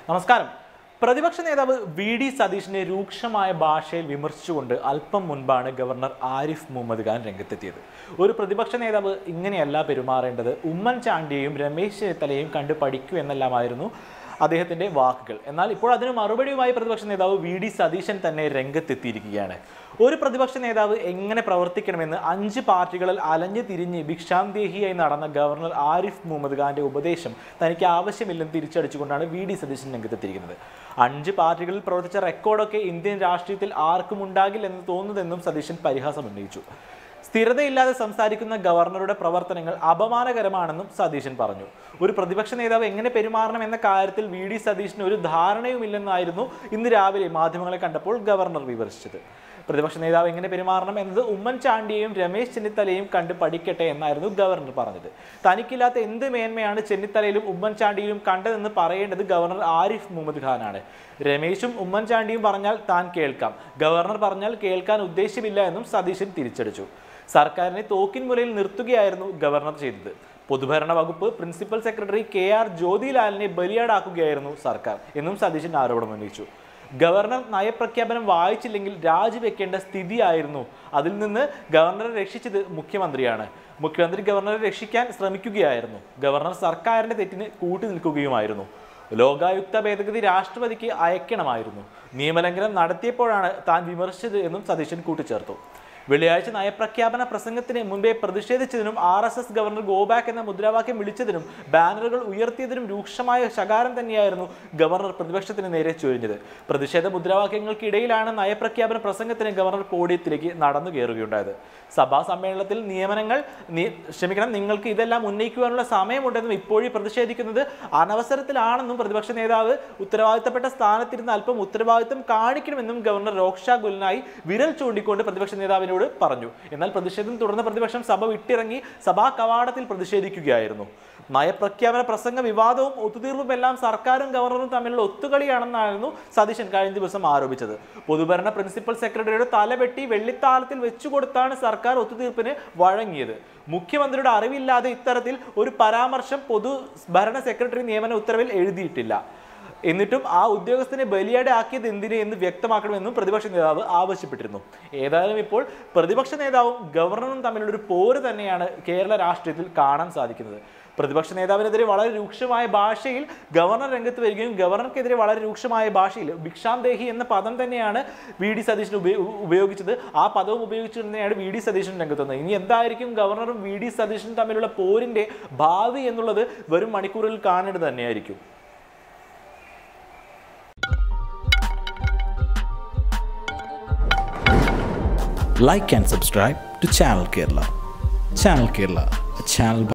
നമസ്കാരം പ്രതിപക്ഷ നേതാവ് വി ഡി സതീഷിനെ രൂക്ഷമായ ഭാഷയിൽ വിമർശിച്ചുകൊണ്ട് അല്പം മുൻപാണ് ഗവർണർ ആരിഫ് മുഹമ്മദ് ഖാൻ രംഗത്തെത്തിയത് ഒരു പ്രതിപക്ഷ നേതാവ് ഇങ്ങനെയല്ല പെരുമാറേണ്ടത് ഉമ്മൻചാണ്ടിയെയും രമേശ് ചെന്നിത്തലയും കണ്ട് പഠിക്കൂ എന്നെല്ലാമായിരുന്നു അദ്ദേഹത്തിന്റെ വാക്കുകൾ എന്നാൽ ഇപ്പോൾ അതിന് മറുപടിയുമായി പ്രതിപക്ഷ നേതാവ് വി ഡി സതീശൻ തന്നെ രംഗത്തെത്തിയിരിക്കുകയാണ് ഒരു പ്രതിപക്ഷ നേതാവ് എങ്ങനെ പ്രവർത്തിക്കണമെന്ന് അഞ്ച് പാർട്ടികളിൽ അലഞ്ഞു തിരിഞ്ഞ് ഭിക്ഷാന്തേഹിയായി നടന്ന ഗവർണർ ആരിഫ് മുഹമ്മദ് ഖാന്റെ ഉപദേശം തനിക്ക് ആവശ്യമില്ലെന്ന് തിരിച്ചടിച്ചുകൊണ്ടാണ് വി ഡി സതീശൻ രംഗത്തെത്തിയിരിക്കുന്നത് അഞ്ച് പാർട്ടികളിൽ പ്രവർത്തിച്ച റെക്കോർഡൊക്കെ ഇന്ത്യൻ രാഷ്ട്രീയത്തിൽ ആർക്കും ഉണ്ടാകില്ലെന്ന് തോന്നുന്നതെന്നും സതീശൻ പരിഹാസം ഉന്നയിച്ചു സ്ഥിരതയില്ലാതെ സംസാരിക്കുന്ന ഗവർണറുടെ പ്രവർത്തനങ്ങൾ അപമാനകരമാണെന്നും സതീശൻ പറഞ്ഞു ഒരു പ്രതിപക്ഷ നേതാവ് എങ്ങനെ പെരുമാറണം എന്ന കാര്യത്തിൽ വി ഡി സതീശന് ഒരു ധാരണയുമില്ലെന്നായിരുന്നു ഇന്ന് രാവിലെ മാധ്യമങ്ങളെ കണ്ടപ്പോൾ ഗവർണർ വിവരിച്ചത് പ്രതിപക്ഷ നേതാവ് എങ്ങനെ പെരുമാറണം എന്നത് ഉമ്മൻചാണ്ടിയെയും രമേശ് ചെന്നിത്തലയും കണ്ട് പഠിക്കട്ടെ എന്നായിരുന്നു ഗവർണർ പറഞ്ഞത് തനിക്കില്ലാത്ത എന്ത് മേന്മയാണ് ചെന്നിത്തലയിലും ഉമ്മൻചാണ്ടിയിലും കണ്ടതെന്ന് പറയേണ്ടത് ഗവർണർ ആരിഫ് മുഹമ്മദ് ഖാനാണ് രമേശും ഉമ്മൻചാണ്ടിയും പറഞ്ഞാൽ താൻ കേൾക്കാം ഗവർണർ പറഞ്ഞാൽ കേൾക്കാൻ ഉദ്ദേശമില്ല എന്നും സതീശൻ തിരിച്ചടിച്ചു സർക്കാരിനെ തോക്കിൻ മുലയിൽ നിർത്തുകയായിരുന്നു ഗവർണർ ചെയ്തത് പൊതുഭരണ വകുപ്പ് പ്രിൻസിപ്പൽ സെക്രട്ടറി കെ ആർ ജ്യോതിലാലിനെ ബലിയാടാക്കുകയായിരുന്നു സർക്കാർ എന്നും സതീശൻ ആരോപണം ഉന്നയിച്ചു ഗവർണർ നയപ്രഖ്യാപനം വായിച്ചില്ലെങ്കിൽ രാജിവെക്കേണ്ട സ്ഥിതിയായിരുന്നു അതിൽ നിന്ന് ഗവർണറെ രക്ഷിച്ചത് മുഖ്യമന്ത്രിയാണ് മുഖ്യമന്ത്രി ഗവർണറെ രക്ഷിക്കാൻ ശ്രമിക്കുകയായിരുന്നു ഗവർണർ സർക്കാരിന്റെ തെറ്റിന് കൂട്ടി നിൽക്കുകയുമായിരുന്നു ലോകായുക്ത ഭേദഗതി രാഷ്ട്രപതിക്ക് അയക്കണമായിരുന്നു നിയമലംഘനം നടത്തിയപ്പോഴാണ് താൻ വിമർശിച്ചത് എന്നും സതീശൻ കൂട്ടിച്ചേർത്തു വെള്ളിയാഴ്ച നയപ്രഖ്യാപന പ്രസംഗത്തിന് മുമ്പേ പ്രതിഷേധിച്ചതിനും R S S governor go back എന്ന മുദ്രാവാക്യം വിളിച്ചതിനും ബാനറുകൾ ഉയർത്തിയതിനും രൂക്ഷമായ ശകാരം തന്നെയായിരുന്നു ഗവർണർ പ്രതിപക്ഷത്തിന് നേരെ ചൊരിഞ്ഞത് പ്രതിഷേധ മുദ്രാവാക്യങ്ങൾക്കിടയിലാണ് നയപ്രഖ്യാപന പ്രസംഗത്തിന് ഗവർണർ പോഡിയത്തിലേക്ക് നടന്നു കയറുകയുണ്ടായത് സഭാ സമ്മേളനത്തിൽ നിയമനങ്ങൾ നി- ക്ഷമിക്കണം നിങ്ങൾക്ക് ഇതെല്ലാം ഉന്നയിക്കുവാനുള്ള സമയമുണ്ടെന്നും ഇപ്പോഴും പ്രതിഷേധിക്കുന്നത് അനവസരത്തിലാണെന്നും പ്രതിപക്ഷ നേതാവ് ഉത്തരവാദിത്തപ്പെട്ട സ്ഥാനത്തിരുന്ന് അല്പം ഉത്തരവാദിത്തം കാണിക്കണമെന്നും ഗവർണർ രോക്ഷ ഗുൽനായി വിരൽ ചൂണ്ടിക്കൊണ്ട് പ്രതിപക്ഷ നേതാവിനോട് പറഞ്ഞു എന്നാൽ പ്രതിഷേധം തുടർന്ന പ്രതിപക്ഷം സഭ വിട്ടിറങ്ങി സഭാ കവാടത്തിൽ പ്രതിഷേധിക്കുകയായിരുന്നു നയപ്രഖ്യാപന പ്രസംഗ വിവാദവും ഒത്തുതീർപ്പും എല്ലാം സർക്കാരും ഗവർണറും തമ്മിലുള്ള ഒത്തുകളിയാണെന്നായിരുന്നു സതീശൻ കഴിഞ്ഞ ദിവസം ആരോപിച്ചത് പൊതുഭരണ പ്രിൻസിപ്പൽ സെക്രട്ടറിയുടെ തലവെട്ടി വെള്ളിത്താളത്തിൽ വെച്ചുകൊടുത്താണ് സർക്കാർ ഒത്തുതീർപ്പിന് വഴങ്ങിയത് മുഖ്യമന്ത്രിയുടെ അറിവില്ലാതെ ഇത്തരത്തിൽ ഒരു പരാമർശം പൊതു ഭരണ സെക്രട്ടറി നിയമന ഉത്തരവിൽ എഴുതിയിട്ടില്ല എന്നിട്ടും ആ ഉദ്യോഗസ്ഥനെ ബലിയാടെ ആക്കിയത് എന്തിന് എന്ന് വ്യക്തമാക്കണമെന്നും പ്രതിപക്ഷ നേതാവ് ആവശ്യപ്പെട്ടിരുന്നു ഏതായാലും ഇപ്പോൾ പ്രതിപക്ഷ നേതാവും ഗവർണറും തമ്മിലുള്ള ഒരു പോര് തന്നെയാണ് കേരള രാഷ്ട്രീയത്തിൽ കാണാൻ സാധിക്കുന്നത് പ്രതിപക്ഷ നേതാവിനെതിരെ വളരെ രൂക്ഷമായ ഭാഷയിൽ ഗവർണർ രംഗത്ത് വരികയും ഗവർണർക്കെതിരെ വളരെ രൂക്ഷമായ ഭാഷയിൽ ഭിക്ഷാം ദേഹി എന്ന പദം തന്നെയാണ് വി ഡി സതീശൻ ഉപയോ- ഉപയോഗിച്ചത് ആ പദവും ഉപയോഗിച്ചു തന്നെയാണ് വി ഡി സതീശൻ രംഗത്ത് വന്നത് ഇനി എന്തായിരിക്കും ഗവർണറും വി ഡി സതീശനും തമ്മിലുള്ള പോരിന്റെ ഭാവി എന്നുള്ളത് വരും മണിക്കൂറിൽ കാണേണ്ടത് തന്നെയായിരിക്കും like and subscribe to Channel Kerala. Channel Kerala, a channel